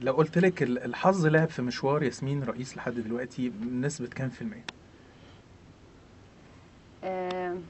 لو قلت لك ال- الحظ لعب في مشوار ياسمين رئيس لحد دلوقتي بنسبة كام في المية؟ آم،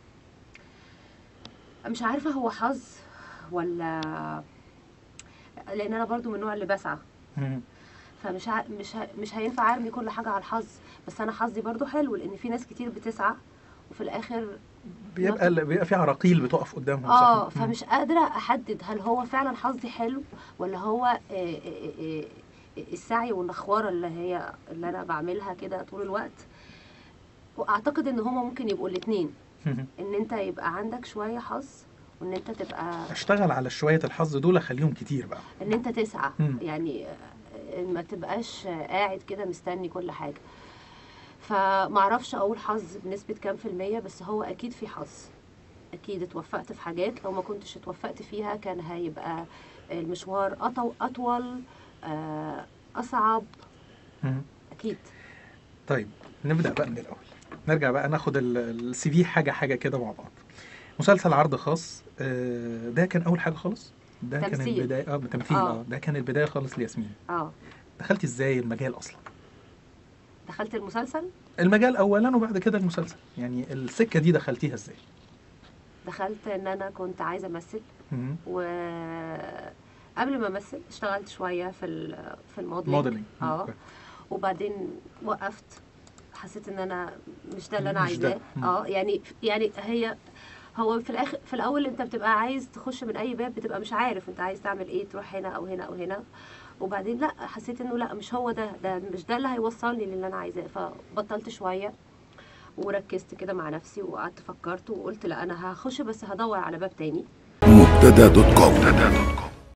مش عارفة هو حظ ولا لأن أنا برضو من النوع اللي بسعى مم. فمش ع... مش ه... مش هينفع ارمي كل حاجه على الحظ بس انا حظي برضو حلو لان في ناس كتير بتسعى وفي الاخر بيبقى بيبقى في عراقيل بتقف قدامهم اه صح؟ مم. فمش قادره احدد هل هو فعلا حظي حلو ولا هو آه، آه، آه، آه، السعي والنخوره اللي هي اللي انا بعملها كده طول الوقت واعتقد ان هما ممكن يبقوا الاتنين مم. ان انت يبقى عندك شويه حظ وان انت تبقى اشتغل على شوية الحظ دول اخليهم كتير بقى ان انت تسعى مم. يعني آه، ما تبقاش آه، قاعد كده مستني كل حاجه فمعرفش اقول حظ بنسبه كام في الميه بس هو اكيد في حظ اكيد اتوفقت في حاجات لو ما كنتش اتوفقت فيها كان هيبقى المشوار أطو اطول آه، اصعب مم. اكيد طيب نبدأ بقى من الأول نرجع بقى ناخد السي في حاجة حاجة كده مع بعض مسلسل عرض خاص آه، ده كان أول حاجة خالص ده كان تمثيل. البداية اه تمثيل آه. اه ده كان البداية خالص لياسمين اه دخلتي ازاي المجال أصلا؟ دخلت المسلسل المجال أولا وبعد كده المسلسل يعني السكة دي دخلتيها ازاي؟ دخلت ان انا كنت عايزه امثل مم. وقبل ما امثل اشتغلت شويه في ال- في الموديلنج موديلنج اه وبعدين وقفت حسيت ان انا مش ده اللي انا مش ده. عايزاه مم. اه يعني يعني هي هو في الاخر في الاول انت بتبقى عايز تخش من اي باب بتبقى مش عارف انت عايز تعمل ايه تروح هنا او هنا او هنا وبعدين لا حسيت انه لا مش هو ده ده مش ده اللي هيوصلني للي انا عايزاه فبطلت شويه وركزت كده مع نفسي وقعدت فكرت وقلت لا انا هخش بس هدور على باب تاني مبتدا دوت كوم